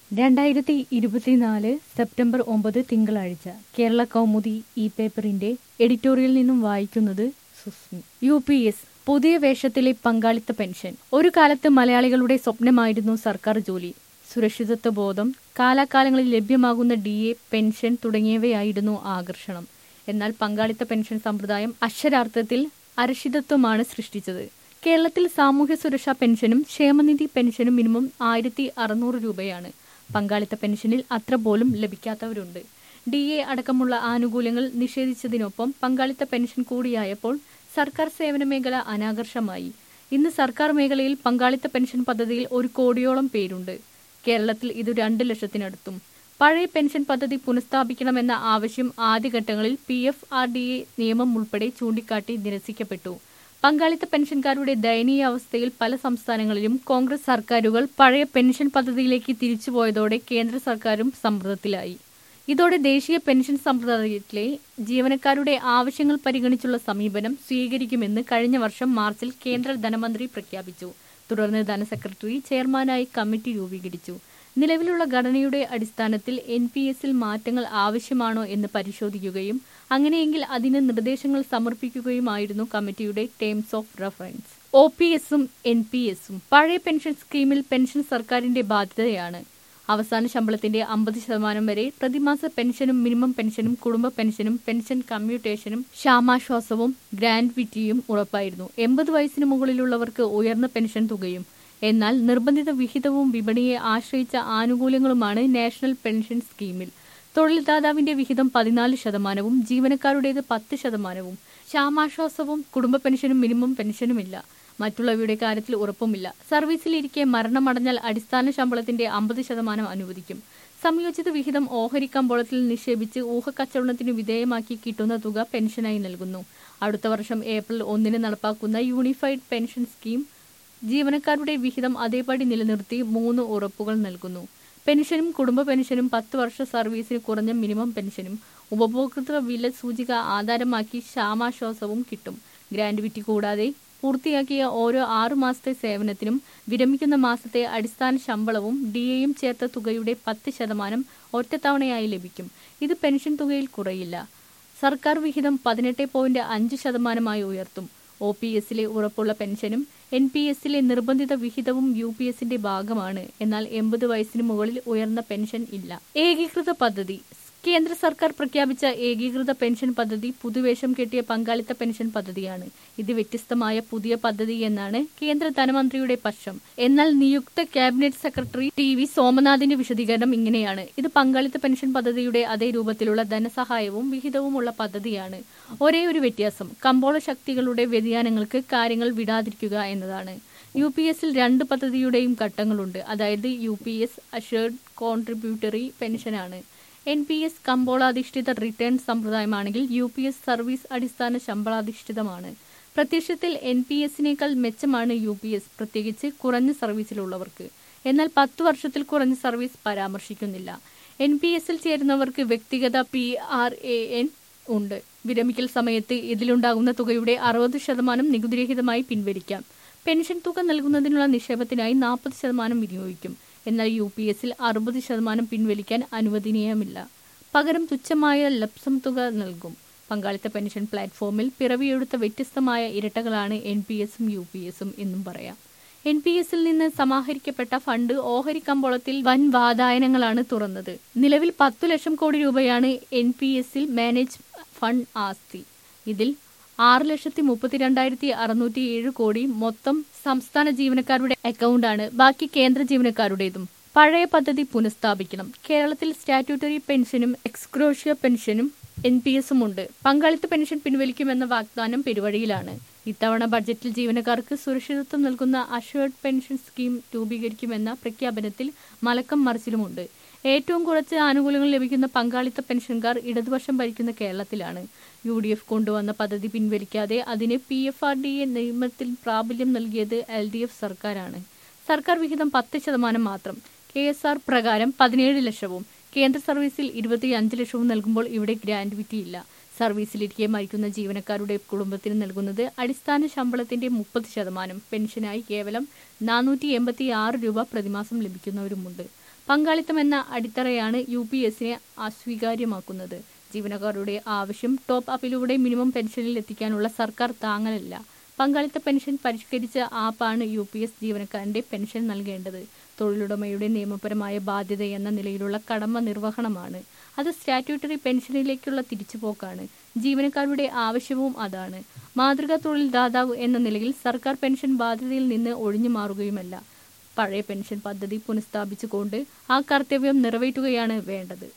രണ്ടായിരത്തി ഇരുപത്തിനാല് സെപ്റ്റംബർ ഒമ്പത് തിങ്കളാഴ്ച കേരള കൗമുദി ഈ പേപ്പറിന്റെ എഡിറ്റോറിയൽ നിന്നും വായിക്കുന്നത് സുസ്മി യു പി എസ് പുതിയ വേഷത്തിലെ പങ്കാളിത്ത പെൻഷൻ ഒരു കാലത്ത് മലയാളികളുടെ സ്വപ്നമായിരുന്നു സർക്കാർ ജോലി സുരക്ഷിതത്വ ബോധം കാലാകാലങ്ങളിൽ ലഭ്യമാകുന്ന ഡി എ പെൻഷൻ തുടങ്ങിയവയായിരുന്നു ആകർഷണം എന്നാൽ പങ്കാളിത്ത പെൻഷൻ സമ്പ്രദായം അക്ഷരാർത്ഥത്തിൽ അരക്ഷിതത്വമാണ് സൃഷ്ടിച്ചത് കേരളത്തിൽ സാമൂഹ്യ സുരക്ഷാ പെൻഷനും ക്ഷേമനിധി പെൻഷനും മിനിമം ആയിരത്തി അറുന്നൂറ് രൂപയാണ് പങ്കാളിത്ത പെൻഷനിൽ അത്ര പോലും ലഭിക്കാത്തവരുണ്ട് ഡി എ അടക്കമുള്ള ആനുകൂല്യങ്ങൾ നിഷേധിച്ചതിനൊപ്പം പങ്കാളിത്ത പെൻഷൻ കൂടിയായപ്പോൾ സർക്കാർ സേവന മേഖല അനാകർഷമായി ഇന്ന് സർക്കാർ മേഖലയിൽ പങ്കാളിത്ത പെൻഷൻ പദ്ധതിയിൽ ഒരു കോടിയോളം പേരുണ്ട് കേരളത്തിൽ ഇത് രണ്ട് ലക്ഷത്തിനടുത്തും പഴയ പെൻഷൻ പദ്ധതി പുനഃസ്ഥാപിക്കണമെന്ന ആവശ്യം ആദ്യഘട്ടങ്ങളിൽ P F R D A നിയമം ഉൾപ്പെടെ ചൂണ്ടിക്കാട്ടി നിരസിക്കപ്പെട്ടു പങ്കാളിത്ത പെൻഷൻകാരുടെ ദയനീയ അവസ്ഥയിൽ പല സംസ്ഥാനങ്ങളിലും കോൺഗ്രസ് സർക്കാരുകൾ പഴയ പെൻഷൻ പദ്ധതിയിലേക്ക് തിരിച്ചുപോയതോടെ കേന്ദ്ര സർക്കാരും സമ്മർദ്ദത്തിലായി ഇതോടെ ദേശീയ പെൻഷൻ സമ്പ്രദായത്തിലെ ജീവനക്കാരുടെ ആവശ്യങ്ങൾ പരിഗണിച്ചുള്ള സമീപനം സ്വീകരിക്കുമെന്ന് കഴിഞ്ഞ വർഷം മാർച്ചിൽ കേന്ദ്ര ധനമന്ത്രി പ്രഖ്യാപിച്ചു തുടർന്ന് ധനസെക്രട്ടറി ചെയർമാനായി കമ്മിറ്റി രൂപീകരിച്ചു നിലവിലുള്ള ഘടനയുടെ അടിസ്ഥാനത്തിൽ എൻ പി എസിൽ മാറ്റങ്ങൾ ആവശ്യമാണോ എന്ന് പരിശോധിക്കുകയും അങ്ങനെയെങ്കിൽ അതിന് നിർദ്ദേശങ്ങൾ സമർപ്പിക്കുകയുമായിരുന്നു കമ്മിറ്റിയുടെ terms of reference O P എസും എൻ പി എസും പഴയ പെൻഷൻ സ്കീമിൽ പെൻഷൻ സർക്കാരിന്റെ ബാധ്യതയാണ് അവസാന ശമ്പളത്തിന്റെ അമ്പത് ശതമാനം വരെ പ്രതിമാസ പെൻഷനും മിനിമം പെൻഷനും കുടുംബ പെൻഷനും പെൻഷൻ കമ്മ്യൂട്ടേഷനും ക്ഷാമാശ്വാസവും ഗ്രാൻഡ് വിറ്റിയും ഉറപ്പായിരുന്നു എൺപത് വയസ്സിന് മുകളിലുള്ളവർക്ക് ഉയർന്ന പെൻഷൻ തുകയും എന്നാൽ നിർബന്ധിത വിഹിതവും വിപണിയെ ആശ്രയിച്ച ആനുകൂല്യങ്ങളുമാണ് നാഷണൽ പെൻഷൻ സ്കീമിൽ തൊഴിൽദാതാവിന്റെ വിഹിതം പതിനാല് ശതമാനവും ജീവനക്കാരുടേത് പത്ത് ശതമാനവും ക്ഷാമാശ്വാസവും കുടുംബ പെൻഷനും മിനിമം പെൻഷനുമില്ല മറ്റുള്ളവയുടെ കാര്യത്തിൽ ഉറപ്പുമില്ല സർവീസിലിരിക്കെ മരണമടഞ്ഞാൽ അടിസ്ഥാന ശമ്പളത്തിന്റെ അമ്പത് ശതമാനം അനുവദിക്കും സംയോജിത വിഹിതം ഓഹരി കമ്പോളത്തിൽ നിക്ഷേപിച്ച് ഊഹക്കച്ചവടത്തിന് വിധേയമാക്കി കിട്ടുന്ന തുക പെൻഷനായി നൽകുന്നു അടുത്ത വർഷം ഏപ്രിൽ ഒന്നിന് നടപ്പാക്കുന്ന യൂണിഫൈഡ് പെൻഷൻ സ്കീം ജീവനക്കാരുടെ വിഹിതം അതേപടി നിലനിർത്തി മൂന്ന് ഉറപ്പുകൾ നൽകുന്നു പെൻഷനും കുടുംബ പെൻഷനും പത്ത് വർഷ സർവീസിന് കുറഞ്ഞ മിനിമം പെൻഷനും ഉപഭോക്തൃ വില സൂചിക ആധാരമാക്കി ക്ഷാമാശ്വാസവും കിട്ടും ഗ്രാൻഡുവിറ്റി കൂടാതെ പൂർത്തിയാക്കിയ ഓരോ ആറു മാസത്തെ സേവനത്തിനും വിരമിക്കുന്ന മാസത്തെ അടിസ്ഥാന ശമ്പളവും ഡി എയും ചേർത്ത തുകയുടെ പത്ത് ശതമാനം ഒറ്റത്തവണയായി ലഭിക്കും ഇത് പെൻഷൻ തുകയിൽ കുറയില്ല സർക്കാർ വിഹിതം പതിനെട്ട് പോയിന്റ് അഞ്ച് ശതമാനമായി ഉയർത്തും ഒ പി എസിലെ ഉറപ്പുള്ള പെൻഷനും എൻ പി എസിലെ നിർബന്ധിത വിഹിതവും യു പി എസിന്റെ ഭാഗമാണ് എന്നാൽ എൺപത് വയസ്സിന് മുകളിൽ ഉയർന്ന പെൻഷൻ ഇല്ല ഏകീകൃത പദ്ധതി കേന്ദ്ര സർക്കാർ പ്രഖ്യാപിച്ച ഏകീകൃത പെൻഷൻ പദ്ധതി പുതുവേഷം കെട്ടിയ പങ്കാളിത്ത പെൻഷൻ പദ്ധതിയാണ് ഇത് വ്യത്യസ്തമായ പുതിയ പദ്ധതി എന്നാണ് കേന്ദ്ര ധനമന്ത്രിയുടെ പക്ഷം എന്നാൽ നിയുക്ത ക്യാബിനറ്റ് സെക്രട്ടറി ടി വി സോമനാഥിന്റെ വിശദീകരണം ഇങ്ങനെയാണ് ഇത് പങ്കാളിത്ത പെൻഷൻ പദ്ധതിയുടെ അതേ രൂപത്തിലുള്ള ധനസഹായവും വിഹിതവുമുള്ള പദ്ധതിയാണ് ഒരേ ഒരു വ്യത്യാസം കമ്പോള ശക്തികളുടെ വ്യതിയാനങ്ങൾക്ക് കാര്യങ്ങൾ വിടാതിരിക്കുക എന്നതാണ് യു പി എസിൽ രണ്ട് പദ്ധതിയുടെയും ഘട്ടങ്ങളുണ്ട് അതായത് U P S assured contributory പെൻഷനാണ് എൻ പി എസ് കമ്പോളാധിഷ്ഠിത റിട്ടേൺ സമ്പ്രദായമാണെങ്കിൽ യു പി എസ് സർവീസ് അടിസ്ഥാന ശമ്പളാധിഷ്ഠിതമാണ് പ്രത്യക്ഷത്തിൽ എൻ പി എസിനേക്കാൾ മെച്ചമാണ് യു പി എസ് പ്രത്യേകിച്ച് കുറഞ്ഞ സർവീസിലുള്ളവർക്ക് എന്നാൽ പത്ത് വർഷത്തിൽ കുറഞ്ഞ സർവീസ് പരാമർശിക്കുന്നില്ല എൻ പി എസിൽ ചേരുന്നവർക്ക് വ്യക്തിഗത പി ആർ എ എൻ ഉണ്ട് വിരമിക്കൽ സമയത്ത് ഇതിലുണ്ടാകുന്ന തുകയുടെ അറുപത് ശതമാനം നികുതിരഹിതമായി പിൻവലിക്കാം പെൻഷൻ തുക നൽകുന്നതിനുള്ള നിക്ഷേപത്തിനായി നാൽപ്പത് ശതമാനം വിനിയോഗിക്കും എന്നാൽ യു പി എസിൽ അറുപത് ശതമാനം പിൻവലിക്കാൻ അനുവദനീയമില്ല പകരം തുച്ഛമായ ലപ്സം തുക നൽകും പങ്കാളിത്ത പെൻഷൻ പ്ലാറ്റ്ഫോമിൽ പിറവിയെടുത്ത വ്യത്യസ്തമായ ഇരട്ടകളാണ് എൻ പി എസും യു പി എസും എന്നും പറയാം എൻ പി എസിൽ നിന്ന് സമാഹരിക്കപ്പെട്ട ഫണ്ട് ഓഹരി കമ്പോളത്തിൽ വൻ വാതായനങ്ങളാണ് തുറന്നത് നിലവിൽ പത്തു ലക്ഷം കോടി രൂപയാണ് എൻ പി എസിൽ മാനേജ് ഫണ്ട് ആസ്തി ഇതിൽ ആറ് ലക്ഷത്തി മുപ്പത്തിരണ്ടായിരത്തി അറുന്നൂറ്റി ഏഴ് കോടി മൊത്തം സംസ്ഥാന ജീവനക്കാരുടെ അക്കൗണ്ടാണ് ബാക്കി കേന്ദ്ര ജീവനക്കാരുടേതും പഴയ പദ്ധതി പുനഃസ്ഥാപിക്കണം കേരളത്തിൽ സ്റ്റാറ്റ്യൂട്ടറി പെൻഷനും എക്സ്ക്രോഷ്യ പെൻഷനും എൻ പി എസും ഉണ്ട് പങ്കാളിത്ത പെൻഷൻ പിൻവലിക്കുമെന്ന വാഗ്ദാനം പെരുവഴിയിലാണ് ഇത്തവണ ബഡ്ജറ്റിൽ ജീവനക്കാർക്ക് സുരക്ഷിതത്വം നൽകുന്ന അഷ്വേർഡ് പെൻഷൻ സ്കീം രൂപീകരിക്കുമെന്ന പ്രഖ്യാപനത്തിൽ മലക്കം മറിച്ചിലുമുണ്ട് ഏറ്റവും കുറച്ച് ആനുകൂല്യങ്ങൾ ലഭിക്കുന്ന പങ്കാളിത്ത പെൻഷൻകാർ ഇടതുപക്ഷം ഭരിക്കുന്ന കേരളത്തിലാണ് യു ഡി എഫ് കൊണ്ടുവന്ന പദ്ധതി പിൻവലിക്കാതെ അതിന് P F R D A നിയമത്തിൽ പ്രാബല്യം നൽകിയത് എൽ ഡി എഫ് സർക്കാരാണ് സർക്കാർ വിഹിതം പത്ത് ശതമാനം മാത്രം കെ എസ് ആർ പ്രകാരം പതിനേഴ് ലക്ഷവും കേന്ദ്ര സർവീസിൽ ഇരുപത്തിയഞ്ച് ലക്ഷവും നൽകുമ്പോൾ ഇവിടെ ഗ്രാൻഡുവിറ്റി ഇല്ല സർവീസിലിരിക്കെ മരിക്കുന്ന ജീവനക്കാരുടെ കുടുംബത്തിന് നൽകുന്നത് അടിസ്ഥാന ശമ്പളത്തിന്റെ മുപ്പത് ശതമാനം പെൻഷനായി കേവലം നാനൂറ്റി എൺപത്തി ആറ് രൂപ പ്രതിമാസം ലഭിക്കുന്നവരുമുണ്ട് പങ്കാളിത്തം എന്ന അടിത്തറയാണ് യു പി എസിനെ അസ്വീകാര്യമാക്കുന്നത് ജീവനക്കാരുടെ ആവശ്യം ടോപ്പ് അപ്പിലൂടെ മിനിമം പെൻഷനിൽ എത്തിക്കാനുള്ള സർക്കാർ താങ്ങലല്ല പങ്കാളിത്ത പെൻഷൻ പരിഷ്കരിച്ച ആപ്പാണ് യു പി എസ് ജീവനക്കാരന്റെ പെൻഷൻ നൽകേണ്ടത് തൊഴിലുടമയുടെ നിയമപരമായ ബാധ്യത എന്ന നിലയിലുള്ള കടമ നിർവഹണമാണ് അത് സ്റ്റാറ്റ്യൂട്ടറി പെൻഷനിലേക്കുള്ള തിരിച്ചുപോക്കാണ് ജീവനക്കാരുടെ ആവശ്യവും അതാണ് മാതൃകാ തൊഴിൽ ദാതാവ് എന്ന നിലയിൽ സർക്കാർ പെൻഷൻ ബാധ്യതയിൽ നിന്ന് ഒഴിഞ്ഞു മാറുകയുമല്ല പഴയ പെൻഷൻ പദ്ധതി പുനഃസ്ഥാപിച്ചുകൊണ്ട് ആ കർത്തവ്യം നിറവേറ്റുകയാണ് വേണ്ടത്